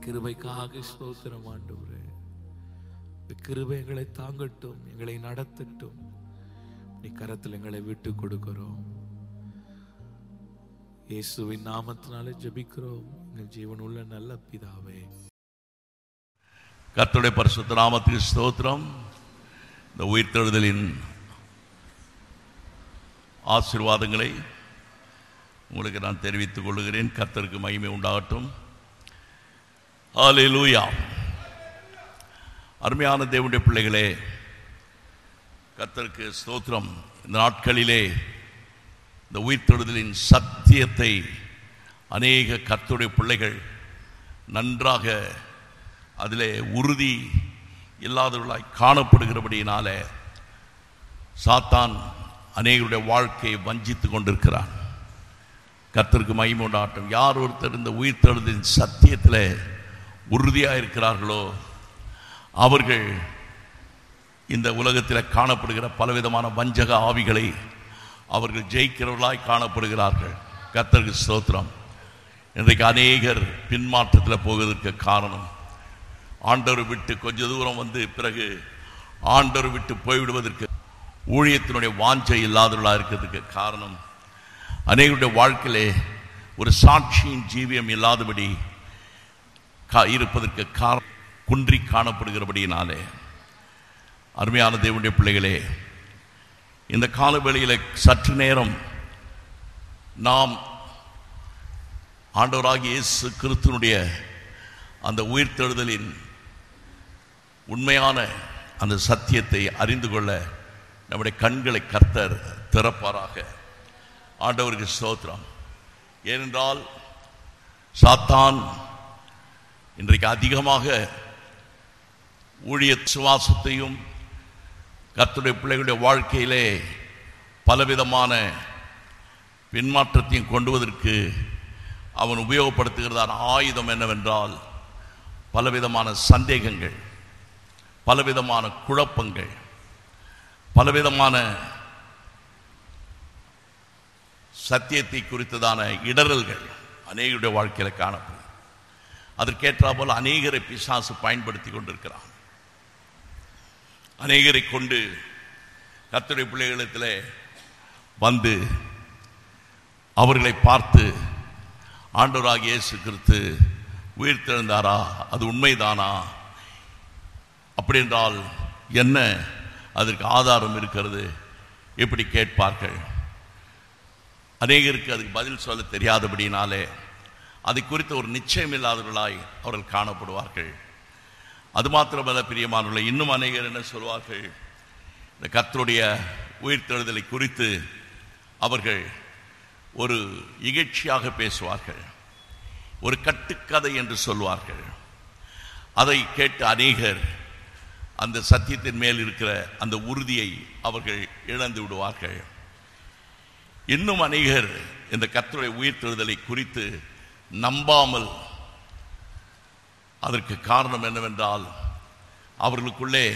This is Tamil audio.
கிருபைக்காக ஸ்தோத்திரம் ஆண்டவரே இந்த கிருபை எங்களை தாங்கட்டும் எங்களை நடத்தட்டும் நீ கரத்தில் எங்களை விட்டு கொடுக்கிறோம் இயேசுவின் நாமத்தினாலே ஜெபிக்கிறோம் எங்கள் ஜீவனுள்ள நல்ல பிதாவே கர்த்தருடைய பரிசுத்த நாமத்துக்கு ஸ்தோத்திரம் இந்த உயிர்த்தெழுதலின் ஆசீர்வாதங்களை உங்களுக்கு நான் தெரிவித்துக் கொள்கிறேன் கர்த்தருக்கு மகிமை உண்டாகட்டும் ஹalleluya அருமையான தேவனுடைய பிள்ளைகளே கர்த்தருக்கு ஸ்தோத்திரம் இந்த நாட்களிலே இந்த உயிர்த்தெழுதலின் சத்தியத்தை அநேக கர்த்தருடைய பிள்ளைகள் நன்றாக அதிலே உறுதி இல்லாதவர்களாய் காணப்படுகிறபடியினால சாத்தான் அநேகருடைய வாழ்க்கையை வஞ்சித்து கொண்டிருக்கிறான் கர்த்தருக்கு மகிமை உண்டாகட்டும் யார் ஒருத்தர் இந்த உயிர்த்தெழுதின் சத்தியத்தில் உறுதியாக இருக்கிறார்களோ அவர்கள் இந்த உலகத்தில் காணப்படுகிற பலவிதமான வஞ்சக ஆவிகளை அவர்கள் ஜெயிக்கிறவர்களாய் காணப்படுகிறார்கள் கர்த்தருக்கு ஸ்தோத்திரம் இன்றைக்கு அநேகர் பின்மாற்றத்தில் போவதற்கு காரணம் ஆண்டவர் விட்டு கொஞ்ச தூரம் வந்து பிறகு ஆண்டவர் விட்டு போய்விடுவதற்கு ஊழியத்தினுடைய வாஞ்சை இல்லாதவர்களாக இருக்கிறதுக்கு காரணம் அநேகருடைய வாழ்க்கையிலே ஒரு சாட்சியின் ஜீவியம் இல்லாதபடி கா இருப்பதற்கு காரணம் குன்றி காணப்படுகிறபடியினாலே அருமையான தேவனுடைய பிள்ளைகளே இந்த காலவேளையில் சற்று நேரம் நாம் ஆண்டவராகிய இயேசு கிறிஸ்துனுடைய அந்த உயிர்த்தெழுதலின் உண்மையான அந்த சத்தியத்தை அறிந்து கொள்ள நம்முடைய கண்களை கர்த்தர் திறப்பாராக ஆண்டவருக்கு ஸ்தோத்திரம் ஏனென்றால் சாத்தான் இன்றைக்கு அதிகமாக ஊழிய சுவாசத்தையும் கர்த்தருடைய பிள்ளைகளுடைய வாழ்க்கையிலே பலவிதமான பின்மாற்றத்தையும் கொண்டுவதற்கு அவன் உபயோகப்படுத்துகிறதான ஆயுதம் என்னவென்றால் பலவிதமான சந்தேகங்கள் பலவிதமான குழப்பங்கள் பலவிதமான சத்தியத்தை குறித்ததான இடரல்கள் அநேகருடைய வாழ்க்கையில் காணப்படும் அதற்கேற்றா போல் அநேகரை பிசாசு பயன்படுத்தி கொண்டிருக்கிறான் அநேகரை கொண்டு கர்த்தருடைய பிள்ளைகளிடத்தில் வந்து அவர்களை பார்த்து ஆண்டவராகிய இயேசு கிறிஸ்து உயிர்த்தெழுந்தாரா அது உண்மைதானா அப்படி என்றால் என்ன அதற்கு ஆதாரம் இருக்கிறது எப்படி கேட்பார்கள் அநேகருக்கு அதுக்கு பதில் சொல்ல தெரியாதபடினாலே அதை குறித்த ஒரு நிச்சயம் இல்லாதவர்களாய் அவர்கள் காணப்படுவார்கள் அது மாத்திரமல்ல பிரியமானவர்களை இன்னும் அநேகர் என்ன சொல்வார்கள் இந்த கர்த்தருடைய உயிர்த்தெழுதலை குறித்து அவர்கள் ஒரு இகழ்ச்சியாக பேசுவார்கள் ஒரு கட்டுக்கதை என்று சொல்வார்கள் அதை கேட்டு அநேகர் அந்த சத்தியத்தின் மேல் இருக்கிற அந்த உறுதியை அவர்கள் இழந்து விடுவார்கள் இன்னும் அநேகர் இந்த கர்த்தருடைய உயிர்த்தெழுதலை குறித்து நம்பாமல் அதற்கு காரணம் என்னவென்றால் அவர்களுக்குள்ளே